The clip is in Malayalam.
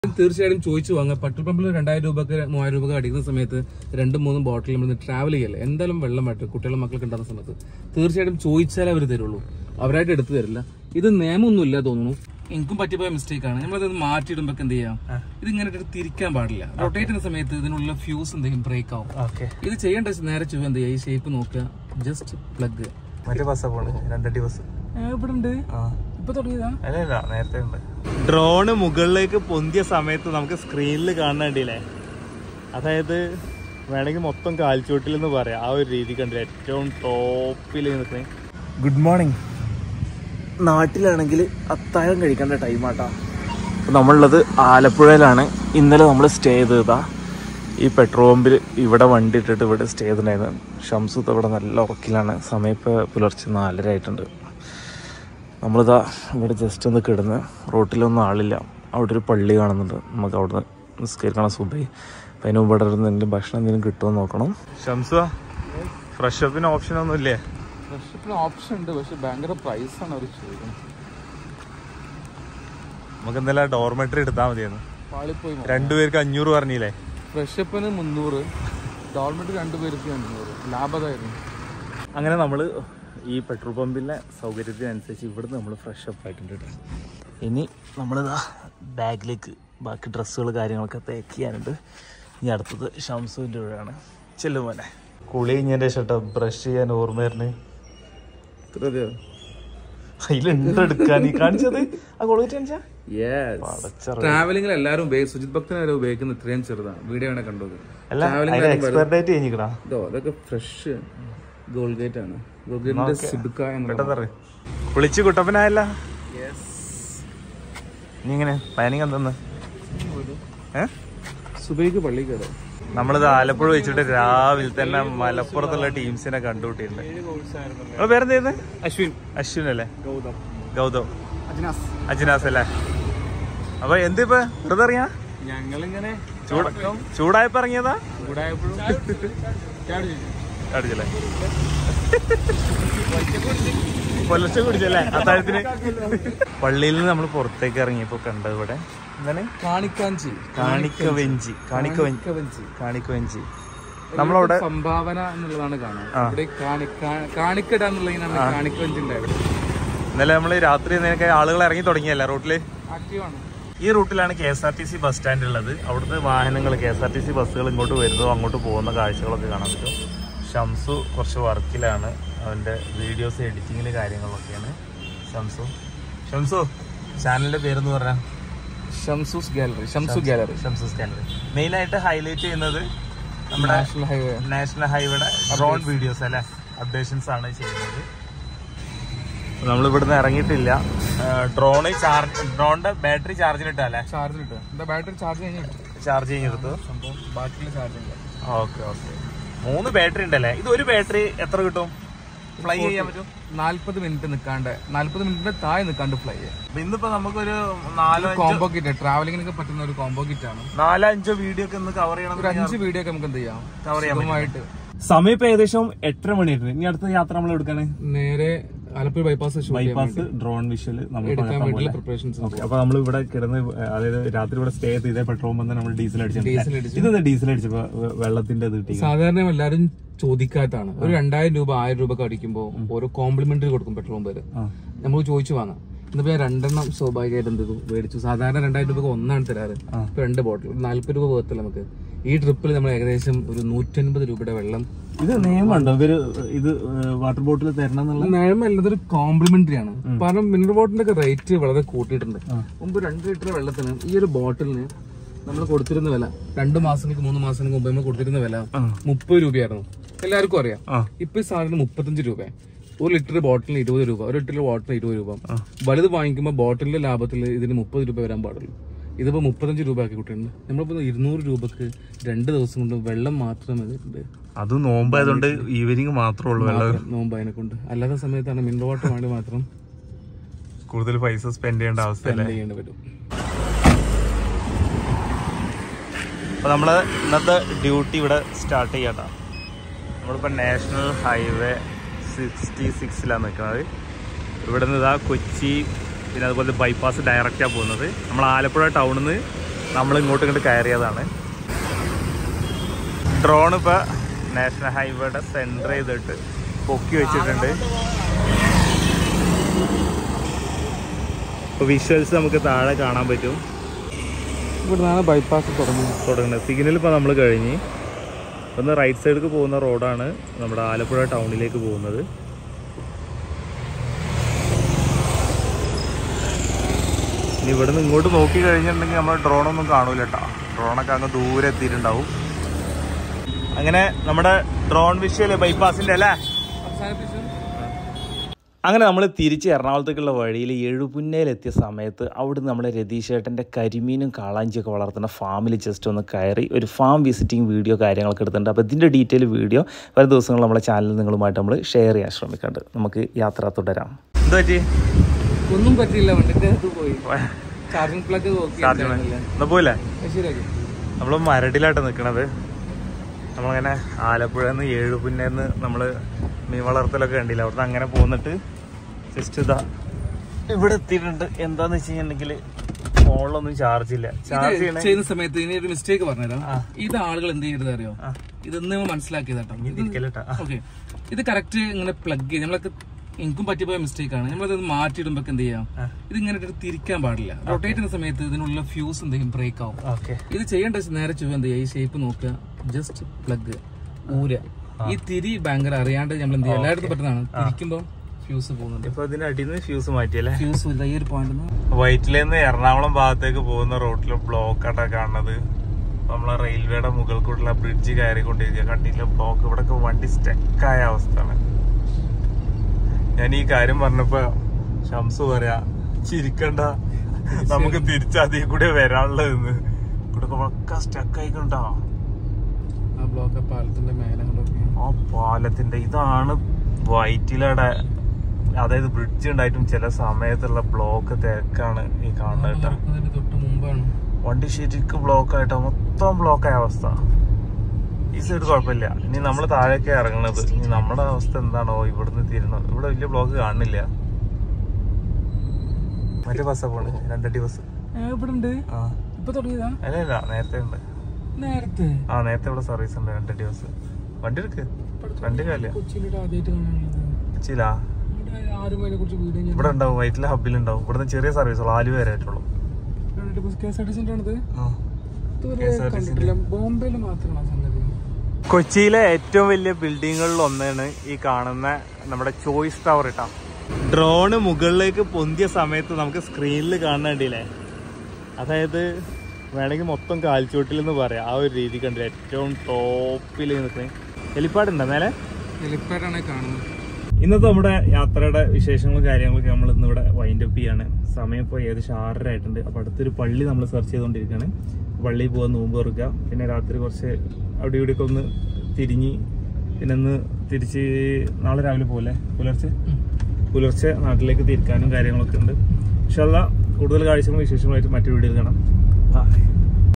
തീർച്ചയായിട്ടും ചോദിച്ചു വാങ്ങുക പെട്രോൾ പമ്പിൽ രണ്ടായിരം രൂപക്ക് മൂവായിരം രൂപക്ക് അടിക്കുന്ന സമയത്ത് രണ്ടും മൂന്നും ബോട്ടിൽ നമ്മൾ ട്രാവൽ ചെയ്യല്ലേ എന്തായാലും വെള്ളം വേണ്ട കുട്ടികളും മക്കളൊക്കെ ഉണ്ടാകുന്ന സമയത്ത് തീർച്ചയായിട്ടും ചോദിച്ചാലേ അവർ തരുള്ളൂ അവരായിട്ട് എടുത്തു തരില്ല ഇത് നിയമമൊന്നുമില്ല തോന്നുന്നു എനിക്കും പറ്റിപ്പോയ മിസ്റ്റേക്ക് ആണ് നമ്മളത് മാറ്റിയിടുമ്പോ എന്ത് ചെയ്യാം ഇത് ഇങ്ങനെ ഇട്ടിട്ട് തിരിക്കാൻ പാടില്ല റൊട്ടേറ്റ് ചെയ്യുന്ന സമയത്ത് ഇതിനുള്ള ഫ്യൂസ് എന്തെങ്കിലും ബ്രേക്ക് ആവും ഓക്കെ ഇത് ചെയ്യേണ്ട നേരെ ചുവ എന്ത് ചെയ്യുക ഈ ഷേപ്പ് നോക്കുക ജസ്റ്റ് പ്ലഗ് മറ്റേ ബസ്സാ പോണ് രണ്ടടി ബസ് ഇവിടെ ഉണ്ട് ആ ഇപ്പൊ തുടങ്ങിയതാ അല്ല ഇല്ല നേരത്തെ ഉണ്ട് ഡ്രോണ് മുകളിലേക്ക് പൊന്തിയ സമയത്ത് നമുക്ക് സ്ക്രീനിൽ കാണണ്ടില്ലേ അതായത് വേണമെങ്കിൽ മൊത്തം കാൽച്ചോട്ടിൽ എന്ന് പറയാം ആ ഒരു രീതി കണ്ടില്ല ഏറ്റവും ടോപ്പിൽ നിൽക്കുന്നത് ഗുഡ് മോർണിംഗ് നാട്ടിലാണെങ്കിൽ അത്താഴം കഴിക്കേണ്ട ടൈമാട്ടാ നമ്മളുള്ളത് ആലപ്പുഴയിലാണ് ഇന്നലെ നമ്മൾ സ്റ്റേ ചെയ്തതാ ഈ പെട്രോൾ പമ്പിൽ ഇവിടെ വണ്ടി ഇട്ടിട്ട് ഇവിടെ സ്റ്റേ ചെയ്തിട്ടുണ്ടായിരുന്നു ഷംസുത്ത് ഇവിടെ നല്ല ഉറക്കിലാണ് സമയം ഇപ്പോൾ പുലർച്ചെ നാലര ആയിട്ടുണ്ട് നമ്മളിതാ ഇവിടെ ജസ്റ്റ് ഒന്ന് കിടന്ന് റോട്ടിലൊന്നും ആളില്ല അവിടെ ഒരു പള്ളി കാണുന്നുണ്ട് നമുക്ക് അവിടെ നിന്ന് നിസ്കരിക്കണം സുബൈ അപ്പം അതിന് മുമ്പ് ഇവിടെ ഇരുന്ന് എന്തെങ്കിലും ഭക്ഷണം എന്തെങ്കിലും കിട്ടുമോ നോക്കണം ഷംസ ഫ്രഷ് അപ്പിന് ഓപ്ഷൻ ഒന്നും ഇല്ലേ ഫ്രഷിപ്പിന് ഓപ്ഷൻ ഉണ്ട് പക്ഷെ ഭയങ്കര പ്രൈസ് ആണ് അവർ ചോദിക്കുന്നത് നമുക്ക് എന്തായാലും ഡോർമെട്രി എടുത്താൽ മതിയായിരുന്നു പാളിപ്പോയി രണ്ടുപേർക്ക് അഞ്ഞൂറ് പറഞ്ഞില്ലേ ഫ്രഷിപ്പിന് മുന്നൂറ് ഡോർമെന്റ് രണ്ടുപേർക്ക് അഞ്ഞൂറ് ലാഭതായിരുന്നു അങ്ങനെ നമ്മൾ ഈ പെട്രോൾ പമ്പിലെ സൗകര്യത്തിനനുസരിച്ച് ഇവിടുന്ന് നമ്മൾ ഫ്രഷ് അപ്പ് ആയിട്ടുണ്ട് കേട്ടോ ഇനി നമ്മളിതാ ബാഗിലേക്ക് ബാക്കി ഡ്രസ്സുകൾ കാര്യങ്ങളൊക്കെ പാക്ക് ചെയ്യാനുണ്ട് ഇനി അടുത്തത് ഷംസുവിൻ്റെ കൂടെയാണ് ചെല്ലും പോലെ കുളി കഴിഞ്ഞതിൻ്റെ ശേഷം ബ്രഷ് ചെയ്യാൻ ഓർമ്മ വരുന്നേ അതിലുണ്ട് എടുക്കാൻ ഈ കാണിച്ചത് ആ കൊളുവിറ്റ് കാണിച്ചാ പടച്ചറ. ട്രാവലിംഗിൽ എല്ലാവരും ഉപയോഗിക്കും സുജിത് ഭക്തനെ വരെ ഉപയോഗിക്കുന്ന ഇത്രയും ചെറുതാണ് വീഡിയോ ആണ് കണ്ടത് അല്ല അതിന്റെ എക്സ്പയർ ഡേറ്റ് കഴിഞ്ഞിക്കണാ ഇതോ അതൊക്കെ ഫ്രഷ് ഗോൾഗേറ്റ് ആണ് ഗോൾഗേറ്റിന്റെ സിബിക്ക എന്ന് പെട്ടെന്ന് കുളിച്ച് കുട്ടപ്പനായല്ല നീ ഇങ്ങനെ പ്ലാനിങ് എന്തെന്ന് ഏ സുബൈക്ക് പള്ളി കയറാം നമ്മളിത് ആലപ്പുഴ വെച്ചിട്ട് രാവിലെ തന്നെ മലപ്പുറത്തുള്ള ടീംസിനെ കണ്ടുകൂട്ടിയിട്ടുണ്ട് നിങ്ങളെ പേരെന്തായിരുന്നു അശ്വിൻ അശ്വിൻ അല്ലേ ഗൗതം ഗൗതം അജ്നാസ് അജിനാസ് അല്ലേ അപ്പൊ എന്തിപ്പ വെറുതെ ഇറങ്ങിയാ ഞങ്ങളിങ്ങനെ ചൂട് ചൂടായപ്പോ ഇറങ്ങിയതാ ചൂടായപ്പോഴും അടിച്ചല്ലേ പുലർച്ചെ കുടിച്ചല്ലേ അത്താഴത്തിന് പള്ളിയിൽ നിന്ന് നമ്മൾ പുറത്തേക്ക് ഇറങ്ങിയപ്പോ കണ്ടത് ഇവിടെ എന്താണ് കാണിക്കാഞ്ചി കാണിക്ക വെഞ്ചി കാണിക്ക വെഞ്ചി കാണിക്കവഞ്ചി കാണിക്ക വെഞ്ചി നമ്മളവിടെ സംഭാവന എന്നുള്ളതാണ് കാണാൻ ഇവിടെ കാണി- കാ- കാണിക്കട എന്നുള്ളതിനാണ് കാണിക്കവഞ്ചി ഉണ്ടായത് ഇന്നലെ നമ്മൾ രാത്രി നിനക്ക് ആളുകൾ ഇറങ്ങി തുടങ്ങിയല്ലേ റൂട്ടില് ആക്റ്റീവാണ് ഈ റൂട്ടിലാണ് K S R T C bus stand ഉള്ളത് അവിടുത്തെ വാഹനങ്ങൾ K S R T C ബസ്സുകൾ ഇങ്ങോട്ട് വരുന്നതോ അങ്ങോട്ട് പോകുന്ന കാഴ്ചകളൊക്കെ കാണാൻ പറ്റും ഷംസു കുറച്ച് വർക്കിലാണ് അവൻ്റെ വീഡിയോസ് എഡിറ്റിങ്ങിൽ കാര്യങ്ങളൊക്കെയാണ് ഷംസു ഷംസു ചാനലിന്റെ പേരെന്ന് പറഞ്ഞാൽ Shamsu's gallery Shamsu gallery Shamsu scanner മെയിനായിട്ട് ഹൈലൈറ്റ് ചെയ്യുന്നത് നമ്മുടെ നാഷണൽ ഹൈവേ നാഷണൽ ഹൈവേയുടെ ഡ്രോൺ വീഡിയോസ് അല്ലെ അപ്ഡേഷൻസ് ആണ് ചെയ്യുന്നത് നമ്മൾ ഇവിടുന്ന് ഇറങ്ങിയിട്ടില്ല ഡ്രോണ് ചാർജ് ഡ്രോണിന്റെ ബാറ്ററി ചാർജിലിട്ടല്ലേ ചാർജ് കിട്ടുക എന്താ ബാറ്ററി ചാർജ് കഴിഞ്ഞിട്ട് ചാർജ് ചെയ്തെടുത്തു സംഭവം ബാക്കിയുള്ള ചാർജ് ഇല്ല ഓക്കെ ഓക്കെ മൂന്ന് ബാറ്ററി ഉണ്ടല്ലേ ഇത് ഒരു ബാറ്ററി എത്ര കിട്ടും ഫ്ലൈ ചെയ്യാൻ പറ്റും നാല്പത് മിനിറ്റ് നിൽക്കാണ്ട് നാല്പത് മിനിറ്റിന്റെ താഴെ നിൽക്കാണ്ട് ഫ്ലൈ ചെയ്യാം അപ്പൊ ഇന്നിപ്പോ നമുക്കൊരു നാലോ അഞ്ചോ കോംബോ കിറ്റ് ട്രാവലിംഗിനൊക്കെ പറ്റുന്ന ഒരു കോംബോ കിറ്റ് ആണ് നാലോ അഞ്ചോ വീഡിയോ ഒക്കെ ഒന്ന് കവർ ചെയ്യണം ഒരു അഞ്ച് വീഡിയോ ഒക്കെ നമുക്ക് എന്ത് ചെയ്യാം കവർ ചെയ്യാൻ സുഖമായിട്ട് സമയം ഇപ്പൊ ഏകദേശം എട്ടര മണിയായിരുന്നു ഇനി അടുത്ത യാത്ര നമ്മൾ എടുക്കാണ് നേരെ Alappuzha bypass bypass drone visual നമ്മൾ എടുക്കാൻ വേണ്ടിയുള്ള പ്രിപ്പറേഷൻസ് അപ്പൊ നമ്മൾ ഇവിടെ കിടന്ന് അതായത് രാത്രി ഇവിടെ സ്റ്റേ ചെയ്ത് ഇതേ പെട്രോൾ പമ്പ് നമ്മൾ ഡീസൽ ഡീസൽ അടിച്ചു അടിച്ചു. ഇതെന്താ ഡീസൽ അടിച്ചപ്പോ വെ- വെള്ളത്തിന്റെ ഇത് കിട്ടി സാധാരണ എല്ലാവരും ചോദിക്കാത്താണ് ഒരു രണ്ടായിരം രൂപ ആയിരം രൂപ ഒക്കെ അടിക്കുമ്പോൾ ഓരോ കോംപ്ലിമെന്ററി കൊടുക്കും പെട്രോൾ പമ്പ് ആ. നമുക്ക് ചോദിച്ചു വാങ്ങാം ഇന്നിപ്പോ ഞാൻ രണ്ടെണ്ണം സ്വാഭാവികമായിട്ട് എന്ത് ചെയ്തു മേടിച്ചു സാധാരണ രണ്ടായിരം രൂപ ഒന്നാണ് തരാറ് ഇപ്പൊ രണ്ട് ബോട്ടിൽ ഒരു നാല്പത് രൂപ പോകത്തില്ല നമുക്ക് ഈ ട്രിപ്പിൽ നമ്മൾ ഏകദേശം ഒരു നൂറ്റൻപത് രൂപയുടെ വെള്ളം ഇത് നിയമമുണ്ടോ ഇവര് ഇത് വാട്ടർ ബോട്ടിൽ തരണം എന്നുള്ള നയമല്ല ഇതൊരു കോംപ്ലിമെന്ററി ആണ് കാരണം മിനറൽ വാട്ടറിന്റെ ഒക്കെ റേറ്റ് വളരെ കൂട്ടിയിട്ടുണ്ട് മുമ്പ് രണ്ട് ലിറ്റർ വെള്ളത്തിന് ഈ ഒരു ബോട്ടിലിന് നമ്മൾ കൊടുത്തിരുന്ന വില രണ്ട് മാസങ്ങൾക്ക് മൂന്ന് മാസങ്ങൾക്ക് മുമ്പ് നമ്മൾ കൊടുത്തിരുന്ന വില മുപ്പത് രൂപയായിരുന്നു എല്ലാവർക്കും അറിയാം ആ. ഇപ്പൊ ഈ സാധനം മുപ്പത്തഞ്ച് രൂപ ഒരു ലിറ്റർ ബോട്ടിലിന് ഇരുപത് രൂപ ഒരു ലിറ്റർ ബോട്ടിലിന് ഇരുപത് രൂപ വലുത് വാങ്ങിക്കുമ്പോൾ ബോട്ടിലിന്റെ ലാഭത്തിൽ ഇതിന് മുപ്പത് രൂപ വരാൻ പാടുള്ളൂ ഇതിപ്പോ മുപ്പത്തഞ്ച് രൂപ ആക്കി കൂട്ടിയിട്ടുണ്ട് നമ്മളിപ്പോ ഇരുന്നൂറ് രൂപക്ക് രണ്ട് ദിവസം കൊണ്ട് വെള്ളം മാത്രം വന്നിട്ടുണ്ട് അത് നോമ്പായതുകൊണ്ട് ഈവനിങ് മാത്രമേ ഉള്ളൂ വെള്ളം നോമ്പ് അതിനെ കൊണ്ട് അല്ലാത്ത സമയത്താണ് മിനറൽ വാട്ടർ വേണ്ടി മാത്രം കൂടുതൽ പൈസ സ്പെൻഡ് ചെയ്യേണ്ട അവസ്ഥയല്ലേ സ്പെൻഡ് ചെയ്യേണ്ടി വരും അപ്പൊ നമ്മള് ഇന്നത്തെ ഡ്യൂട്ടി ഇവിടെ സ്റ്റാർട്ട് ചെയ്യാട്ടാ നമ്മളിപ്പോ നാഷണൽ ഹൈവേ സിക്സ്റ്റി സിക്സിലാണ് നിൽക്കുന്നത് ഇവിടെ നിന്ന് ഇതാ കൊച്ചി പിന്നെ അതുപോലെ ബൈപ്പാസ് ഡയറക്റ്റാണ് പോകുന്നത് നമ്മൾ ആലപ്പുഴ ടൗണിൽ നിന്ന് നമ്മൾ ഇങ്ങോട്ട് ഇങ്ങോട്ട് കയറിയതാണ് ഡ്രോൺ ഇപ്പൊ നാഷണൽ ഹൈവേയുടെ സെന്റർ ചെയ്തിട്ട് പൊക്കി വെച്ചിട്ടുണ്ട് ഇപ്പൊ വിഷ്വൽസ് നമുക്ക് താഴെ കാണാൻ പറ്റും ഇവിടെ നിന്നാണ് ബൈപ്പാസ് തുടങ്ങുന്നത് തുടങ്ങുന്നത് സിഗ്നൽ ഇപ്പോൾ നമ്മൾ കഴിഞ്ഞ് ഒന്ന് റൈറ്റ് സൈഡിലേക്ക് പോകുന്ന റോഡാണ് നമ്മുടെ ആലപ്പുഴ ടൗണിലേക്ക് പോകുന്നത് ഇനി ഇവിടുന്ന് ഇങ്ങോട്ട് നോക്കി കഴിഞ്ഞിട്ടുണ്ടെങ്കിൽ നമ്മൾ ഡ്രോണൊന്നും കാണൂല കേട്ടോ ഡ്രോണൊക്കെ അങ്ങ് ദൂരെ എത്തിയിട്ടുണ്ടാവും അങ്ങനെ നമ്മുടെ ഡ്രോൺ വിഷ്വൽ ബൈപ്പാസിന്റെ അല്ലേ അവസാനിപ്പിച്ചു അങ്ങനെ നമ്മൾ തിരിച്ച് എറണാകുളത്തേക്കുള്ള വഴിയിൽ എഴുപുന്നയിലെത്തിയ സമയത്ത് അവിടുന്ന് നമ്മൾ രതീഷേട്ടൻ്റെ കരിമീനും കാളാഞ്ചിയൊക്കെ വളർത്തുന്ന ഫാമിൽ ജസ്റ്റ് ഒന്ന് കയറി ഒരു ഫാം വിസിറ്റിംഗ് വീഡിയോ കാര്യങ്ങളൊക്കെ എടുത്തിട്ടുണ്ട് അപ്പോൾ ഇതിൻ്റെ ഡീറ്റെയിൽ വീഡിയോ വരും ദിവസങ്ങൾ നമ്മുടെ ചാനലിൽ നിങ്ങളുമായിട്ട് നമ്മൾ ഷെയർ ചെയ്യാൻ ശ്രമിക്കുന്നുണ്ട് നമുക്ക് യാത്ര തുടരാം എന്താ പറ്റി ഒന്നും പറ്റിയില്ല വണ്ടിന്റെ അത് പോയി ചാർജിങ് പ്ലഗ് നോക്കി എന്നാ പോയില്ലേ ശരിയാക്കി നമ്മൾ മരടിലായിട്ട് നിൽക്കണത് നമ്മളിങ്ങനെ ആലപ്പുഴ നിന്ന് ഏഴുപുന്നേന്ന് നമ്മൾ മീൻ വളർത്തലൊക്കെ കണ്ടില്ല അവിടുന്ന് അങ്ങനെ പോന്നിട്ട് ജസ്റ്റ് ഇതാ ഇവിടെ എത്തിയിട്ടുണ്ട് എന്താന്ന് വെച്ച് കഴിഞ്ഞിട്ടുണ്ടെങ്കിൽ ഫോണിലൊന്നും ചാർജ് ഇല്ല ചാർജ് ഇത് ചെയ്യണേ ചെയ്യുന്ന സമയത്ത് ഇനി ഒരു മിസ്റ്റേക്ക് പറഞ്ഞുതരാം ആ. ഇത് ആളുകൾ എന്ത് ചെയ്യരുത് അറിയോ ആ. ഇതൊന്ന് മനസ്സിലാക്കിയതാട്ടോ ഇത് ഇരിക്കലട്ടാ ഓക്കെ ഇത് കറക്റ്റ് ഇങ്ങനെ പ്ലഗ് ചെയ്ത് നമ്മളൊക്കെ എനിക്കും പറ്റിപ്പോയ മിസ്റ്റേക്ക് ആണ് നമ്മളത് മാറ്റിയിടുമ്പോ എന്ത് ചെയ്യാം ആ. ഇത് ഇങ്ങനെ ഇട്ടിട്ട് തിരിക്കാൻ പാടില്ല റൊട്ടേറ്റ് ചെയ്യുന്ന സമയത്ത് ഇതിനുള്ള ഫ്യൂസ് എന്തെങ്കിലും ബ്രേക്ക് ആവും ഓക്കെ ഇത് ചെയ്യേണ്ട വെച്ചാൽ നേരെ ചുവ എന്ത് ചെയ്യുക ഈ ഷേപ്പ് നോക്കുക ജസ്റ്റ് പ്ലഗ് ഊര ഈ തിരി ഭയങ്കര അറിയാണ്ട് നമ്മൾ എന്ത് ചെയ്യുക എല്ലായിടത്തും പറ്റുന്നതാണ് തിരിക്കുമ്പോ ഫ്യൂസ് പോകുന്നുണ്ട് ഇപ്പൊ ഇതിന്റെ അടിയിൽ നിന്ന് ഫ്യൂസ് മാറ്റിയല്ലേ ഫ്യൂസ് ഇല്ല ഈ ഒരു പോയിന്റ് വൈറ്റിലേന്ന് എറണാകുളം ഭാഗത്തേക്ക് പോകുന്ന റോട്ടിൽ ബ്ലോക്ക് ആട്ടാ കാണുന്നത് നമ്മളെ റെയിൽവേയുടെ മുകളിൽ കൂടെയുള്ള ബ്രിഡ്ജ് കയറിക്കൊണ്ടിരിക്കുക കണ്ടില്ല ബ്ലോക്ക് ഇവിടൊക്കെ വണ്ടി സ്റ്റക്കായ അവസ്ഥയാണ് ഞാൻ ഈ കാര്യം പറഞ്ഞപ്പോ ഷംസ് പറയാ ചിരിക്കണ്ട നമുക്ക് തിരിച്ചതിൽ കൂടെ വരാനുള്ളതെന്ന് ഇവിടെ ഒക്കെ സ്റ്റക്ക് ആയിക്കൊണ്ടോ ആ ബ്ലോക്ക് പാലത്തിന്റെ മേലെ കൊണ്ടൊക്കെ ആ പാലത്തിന്റെ ഇതാണ് വൈറ്റിലയുടെ അതായത് ബ്രിഡ്ജ് ഉണ്ടായിട്ടും ചില സമയത്തുള്ള ബ്ലോക്ക് തിരക്കാണ് ഈ കാണുന്നത് കേട്ടോ തുറക്കുന്നതിന്റെ തൊട്ട് മുമ്പാണ് വണ്ടി ശരിക്കും ബ്ലോക്ക് ആയിട്ടോ മൊത്തം ബ്ലോക്ക് ആയ അവസ്ഥ ഈ സൈഡ് കുഴപ്പമില്ല ഇനി നമ്മൾ താഴേക്ക് ഇറങ്ങണത് ഇനി നമ്മുടെ അവസ്ഥ എന്താണോ ഇവിടുന്ന് തീരുന്നത് ഇവിടെ വലിയ ബ്ലോക്ക് കാണുന്നില്ല മറ്റേ ബസ്സാ പോണ് രണ്ടടി ബസ് ഇവിടെ ഉണ്ട് ആ ഇപ്പൊ തുടങ്ങിയതാ അല്ല ഇല്ല നേരത്തെ ഉണ്ട് നേരത്തെ ആ നേരത്തെ ഇവിടെ സർവീസ് ഉണ്ട് രണ്ടടി ബസ് വണ്ടി എടുക്ക് വണ്ടി കാലില്ല കൊച്ചിയിലിട്ട് ആദ്യമായിട്ട് കാണാനുള്ളത് കൊച്ചിയിലാ ഇവിടെ ആരും അതിനെ കുറിച്ച് വീഡിയോ ഇവിടെ ഉണ്ടാവും വൈറ്റിലെ ഹബിൽ ഉണ്ടാവും ഇവിടുന്ന് ചെറിയ സർവീസ് ഉള്ളു ആലുവ വരെ ആയിട്ടുള്ളൂ കെ എസ് ആർ ടി സിന്റെ ആണത് ആ ഇതുവരെ കണ്ടിട്ടില്ല ബോംബെയിൽ മാത്രമാണ് ആ സംഗതി കൊച്ചിയിലെ ഏറ്റവും വലിയ ബിൽഡിങ്ങുകളിൽ ഒന്നാണ് ഈ കാണുന്ന നമ്മുടെ ചോയ്സ് ടവർ ഇട്ടാ ഡ്രോണ് മുകളിലേക്ക് പൊന്തിയ സമയത്ത് നമുക്ക് സ്ക്രീനിൽ കാണേണ്ടിയില്ലേ അതായത് വേണമെങ്കിൽ മൊത്തം കാൽച്ചുവട്ടിൽ എന്ന് പറയാം ആ ഒരു രീതി കണ്ടില്ല ഏറ്റവും ടോപ്പിൽ നിൽക്കുന്നത് ഹെലിപ്പാഡ് മേലെ ഹെലിപ്പാഡാണ് കാണുന്നത് ഇന്നത്തെ നമ്മുടെ യാത്രയുടെ വിശേഷങ്ങളും കാര്യങ്ങളൊക്കെ നമ്മൾ ഇന്ന് ഇവിടെ വൈൻഡ് അപ്പ് ചെയ്യാണ് സമയം ഇപ്പോൾ ഏകദേശം ആറര ആയിട്ടുണ്ട് അപ്പോൾ അടുത്തൊരു പള്ളി നമ്മൾ സെർച്ച് ചെയ്തുകൊണ്ടിരിക്കുകയാണ് പള്ളിയിൽ പോകാൻ നോമ്പ് തുറക്കുക പിന്നെ രാത്രി കുറച്ച് അവിടെ ഇവിടെയൊക്കെ ഒന്ന് തിരിഞ്ഞ് പിന്നെ ഒന്ന് തിരിച്ച് നാളെ രാവിലെ പോലെ പുലർച്ചെ പുലർച്ചെ നാട്ടിലേക്ക് തിരിക്കാനും കാര്യങ്ങളൊക്കെ ഉണ്ട് പക്ഷേ കൂടുതൽ കാഴ്ചകളും വിശേഷങ്ങളുമായിട്ട് മറ്റു വീഡിയോയിൽ കാണാം ബൈ